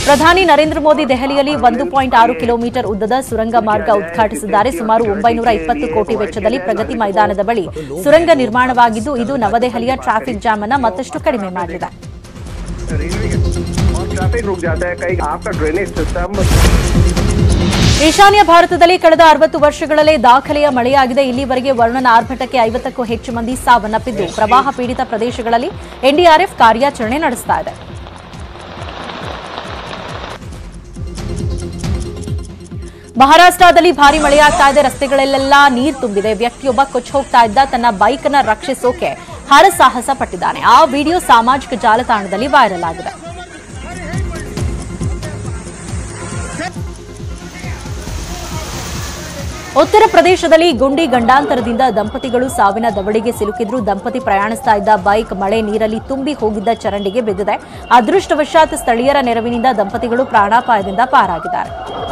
ಪ್ರಧಾನಿ ನರೇಂದ್ರ ಮೋದಿ ದೆಹಲಿಯಲ್ಲಿ ಒಂದು ಪಾಯಿಂಟ್ ಆರು ಕಿಲೋಮೀಟರ್ ಉದ್ದದ ಸುರಂಗ ಮಾರ್ಗ ಉದ್ಘಾಟಿಸಿದ್ದಾರೆ ಸುಮಾರು ಒಂಬೈನೂರ ಇಪ್ಪತ್ತು ಕೋಟಿ ವೆಚ್ಚದಲ್ಲಿ ಪ್ರಗತಿ ಮೈದಾನದ ಬಳಿ ಸುರಂಗ ನಿರ್ಮಾಣವಾಗಿದ್ದು ಇದು ನವದೆಹಲಿಯ ಟ್ರಾಫಿಕ್ ಜಾಮ್ ಅನ್ನು ಮತ್ತಷ್ಟು ಕಡಿಮೆ ಮಾಡಿದೆ और ट्रैफिक रुक जाता है कई आपका ड्रेनेज सिस्टम ಈಶಾನ್ಯ ಭಾರತದಲ್ಲಿ ಕಳೆದ ಅರವತ್ತು ವರ್ಷಗಳಲ್ಲೇ ದಾಖಲೆಯ ಮಳೆಯಾಗಿದೆ ಇಲ್ಲಿವರೆಗೆ ವರುಣನ ಆರ್ಭಟಕ್ಕೆ ಐವತ್ತಕ್ಕೂ ಹೆಚ್ಚು ಮಂದಿ ಸಾವನ್ನಪ್ಪಿದ್ದು ಪ್ರವಾಹ ಪೀಡಿತ ಪ್ರದೇಶಗಳಲ್ಲಿ ಎನ್ಡಿಆರ್ಎಫ್ ಕಾರ್ಯಾಚರಣೆ ನಡೆಸ್ತಾ ಇದೆ ಮಹಾರಾಷ್ಟ್ರದಲ್ಲಿ ಭಾರಿ ಮಳೆಯಾಗ್ತಾ ಇದೆ ರಸ್ತೆಗಳಲ್ಲೆಲ್ಲ ನೀರು ತುಂಬಿದೆ ವ್ಯಕ್ತಿಯೊಬ್ಬ ಕೊಚ್ಚಿ ಹೋಗ್ತಾ ಇದ್ದ ತನ್ನ ಬೈಕ್ ಅನ್ನ ರಕ್ಷಿಸೋಕೆ ಹರಸಾಹಸ ಪಟ್ಟಿದ್ದಾನೆ ಆ ವಿಡಿಯೋ ಸಾಮಾಜಿಕ ಜಾಲತಾಣದಲ್ಲಿ ವೈರಲ್ ಆಗಿದೆ ಉತ್ತರ ಪ್ರದೇಶದಲ್ಲಿ ಗುಂಡಿ ಗಂಡಾಂತರದಿಂದ ದಂಪತಿಗಳು ಸಾವಿನ ದವಡಿಗೆ ಸಿಲುಕಿದ್ರು ದಂಪತಿ ಪ್ರಯಾಣಿಸ್ತಾ ಇದ್ದ ಬೈಕ್ ಮಳೆ ನೀರಲ್ಲಿ ತುಂಬಿ ಹೋಗಿದ್ದ ಚರಂಡಿಗೆ ಬಿದ್ದಿದೆ ಅದೃಷ್ಟವಶಾತ್ ಸ್ಥಳೀಯರ ನೆರವಿನಿಂದ ದಂಪತಿಗಳು ಪ್ರಾಣಾಪಾಯದಿಂದ ಪಾರಾಗಿದ್ದಾರೆ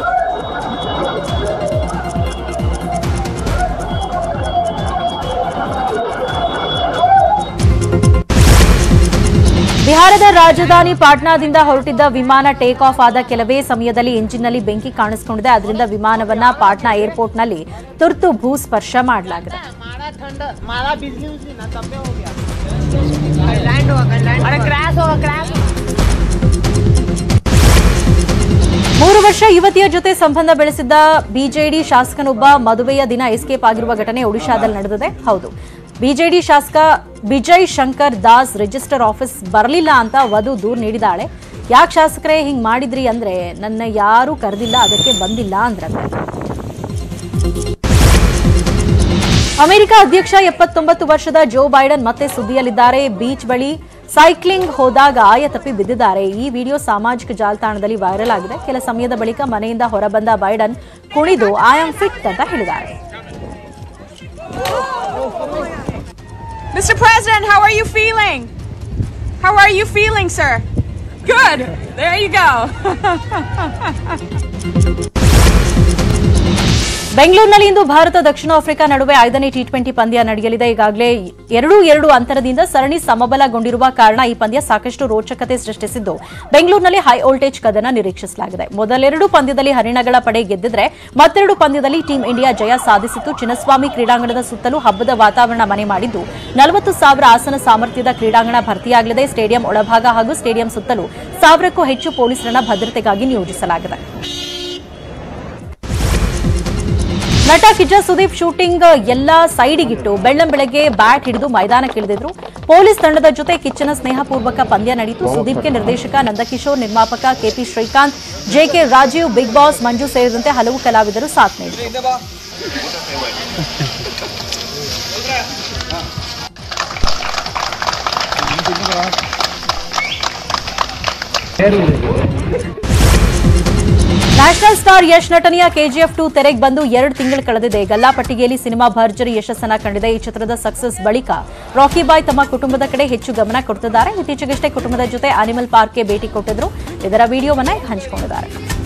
ಬಿಹಾರದ ರಾಜಧಾನಿ ಪಾಟ್ನಾದಿಂದ ಹೊರಟಿದ್ದ ವಿಮಾನ ಟೇಕ್ ಆಫ್ ಆದ ಕೆಲವೇ ಸಮಯದಲ್ಲಿ ಎಂಜಿನ್ನಲ್ಲಿ ಬೆಂಕಿ ಕಾಣಿಸಿಕೊಂಡಿದೆ ಅದರಿಂದ ವಿಮಾನವನ್ನ ಪಾಟ್ನಾ ಏರ್ಪೋರ್ಟ್ನಲ್ಲಿ ತುರ್ತು ಭೂಸ್ಪರ್ಶ ಮಾಡಲಾಗಿದೆ मारा ठंड मारा बिजली उजली ना तब पे हो गया लैंड हुआ लैंड अरे क्रैश होगा क्रैश ಮೂರು ವರ್ಷ ಯುವತಿಯ ಜೊತೆ ಸಂಬಂಧ ಬೆಳೆಸಿದ್ದ ಬಿಜೆಡಿ ಶಾಸಕನೊಬ್ಬ ಮದುವೆಯ ದಿನ ಎಸ್ಕೇಪ್ ಆಗಿರುವ ಘಟನೆ ಒಡಿಶಾದಲ್ಲಿ ನಡೆದಿದೆ ಹೌದು ಬಿಜೆಡಿ ಶಾಸಕ ವಿಜಯ್ ಶಂಕರ್ ದಾಸ್ ರಿಜಿಸ್ಟರ್ ಆಫೀಸ್ ಬರಲಿಲ್ಲ ಅಂತ ವಧು ದೂರು ನೀಡಿದಾಳೆ ಯಾಕೆ ಶಾಸಕರೇ ಹಿಂಗ್ ಮಾಡಿದ್ರಿ ಅಂದ್ರೆ ನನ್ನ ಯಾರೂ ಕರೆದಿಲ್ಲ ಅದಕ್ಕೆ ಬಂದಿಲ್ಲ ಅಂದ್ರಂತೆ ಅಮೆರಿಕ ಅಧ್ಯಕ್ಷ ಎಪ್ಪತ್ತೊಂಬತ್ತು ವರ್ಷದ ಜೋ ಬೈಡನ್ ಮತ್ತೆ ಸುದ್ದಿಯಲ್ಲಿದ್ದಾರೆ ಬೀಚ್ ಬಳಿ ಸೈಕ್ಲಿಂಗ್ ಹೋದಾಗ ಆಯ ತಪ್ಪಿ ಬಿದ್ದಿದ್ದಾರೆ ಈ ವಿಡಿಯೋ ಸಾಮಾಜಿಕ ಜಾಲತಾಣದಲ್ಲಿ ವೈರಲ್ ಆಗಿದೆ ಕೆಲ ಸಮಯದ ಬಳಿಕ ಮನೆಯಿಂದ ಹೊರಬಂದ ಬೈಡನ್ ಕುಣಿದು ಐ ಆಮ್ ಫಿಟ್ ಅಂತ ಹೇಳಿದ್ದಾರೆ Mr. President, how are you feeling? How are you feeling, sir? Good. There you go. ಬೆಂಗಳೂರಿನಲ್ಲಿ ಇಂದು ಭಾರತ ದಕ್ಷಿಣ ಆಫ್ರಿಕಾ ನಡುವೆ ಐದನೇ ಟಿ ಟ್ವೆಂಟಿ ಪಂದ್ಯ ನಡೆಯಲಿದೆ ಈಗಾಗಲೇ ಎರಡು ಎರಡು ಅಂತರದಿಂದ ಸರಣಿ ಸಮಬಲಗೊಂಡಿರುವ ಕಾರಣ ಈ ಪಂದ್ಯ ಸಾಕಷ್ಟು ರೋಚಕತೆ ಸೃಷ್ಟಿಸಿದ್ದು ಬೆಂಗಳೂರಿನಲ್ಲಿ ಹೈ ವೋಲ್ಟೇಜ್ ಕದನ ನಿರೀಕ್ಷಿಸಲಾಗಿದೆ ಮೊದಲೆರಡು ಪಂದ್ಯದಲ್ಲಿ ಹರಿಣಗಳ ಪಡೆ ಗೆದ್ದಿದ್ರೆ ಮತ್ತೆರಡು ಪಂದ್ಯದಲ್ಲಿ ಟೀಂ ಇಂಡಿಯಾ ಜಯ ಸಾಧಿಸಿತ್ತು ಚಿನ್ನಸ್ವಾಮಿ ಕ್ರೀಡಾಂಗಣದ ಸುತ್ತಲೂ ಹಬ್ಬದ ವಾತಾವರಣ ಮನೆ ಮಾಡಿದ್ದು ನಲವತ್ತು ಸಾವಿರ ಆಸನ ಸಾಮರ್ಥ್ಯದ ಕ್ರೀಡಾಂಗಣ ಭರ್ತಿಯಾಗಲಿದೆ ಸ್ಟೇಡಿಯಂ ಒಳಭಾಗ ಹಾಗೂ ಸ್ಟೇಡಿಯಂ ಸುತ್ತಲೂ ಸಾವಿರಕ್ಕೂ ಹೆಚ್ಚು ಪೊಲೀಸರನ್ನ ಭದ್ರತೆಗಾಗಿ ನಿಯೋಜಿಸಲಾಗಿದೆ ನಟ ಕಿಚ್ಚ ಸುದೀಪ್ ಶೂಟಿಂಗ್ ಎಲ್ಲ ಸೈಡಿಗಿಟ್ಟು ಬೆಳ್ಳಂ ಬೆಳಗ್ಗೆ ಬ್ಯಾಟ್ ಹಿಡಿದು ಮೈದಾನಕ್ಕಿಳಿದಿದ್ರು ಪೊಲೀಸ್ ತಂಡದ ಜೊತೆ ಕಿಚ್ಚನ ಸ್ನೇಹಪೂರ್ವಕ ಪಂದ್ಯ ನಡೆಯಿತು ಸುದೀಪ್ಗೆ ನಿರ್ದೇಶಕ ನಂದಕಿಶೋರ್ ನಿರ್ಮಾಪಕ KP Srikanth JK Rajeev Bigg Boss Manju ಸೇರಿದಂತೆ ಹಲವು ಕಲಾವಿದರು ಸಾಥ್ ನೀಡಿದರು ನ್ಯಾಷನಲ್ ಸ್ಟಾರ್ ಯಶ್ ನಟನೆಯ ಕೆಜಿಎಫ್ ಟು ತೆರೆಗೆ ಬಂದು ಎರಡು ತಿಂಗಳು ಕಳೆದಿದೆ ಗಲ್ಲಾಪಟ್ಟಿಗೆಯಲ್ಲಿ ಸಿನಿಮಾ ಭರ್ಜರಿ ಯಶಸ್ಸನ್ನ ಕಂಡಿದೆ ಈ ಚಿತ್ರದ ಸಕ್ಸಸ್ ಬಳಿಕ ರಾಕಿ ಬಾಯ್ ತಮ್ಮ ಕುಟುಂಬದ ಕಡೆ ಹೆಚ್ಚು ಗಮನ ಕೊಡ್ತಿದ್ದಾರೆ ಇತ್ತೀಚೆಗಷ್ಟೇ ಕುಟುಂಬದ ಜೊತೆ ಅನಿಮಲ್ ಪಾರ್ಕ್ಗೆ ಭೇಟಿ ಕೊಟ್ಟಿದ್ರು ಇದರ ವಿಡಿಯೋವನ್ನ ಹಂಚಿಕೊಂಡಿದ್ದಾರೆ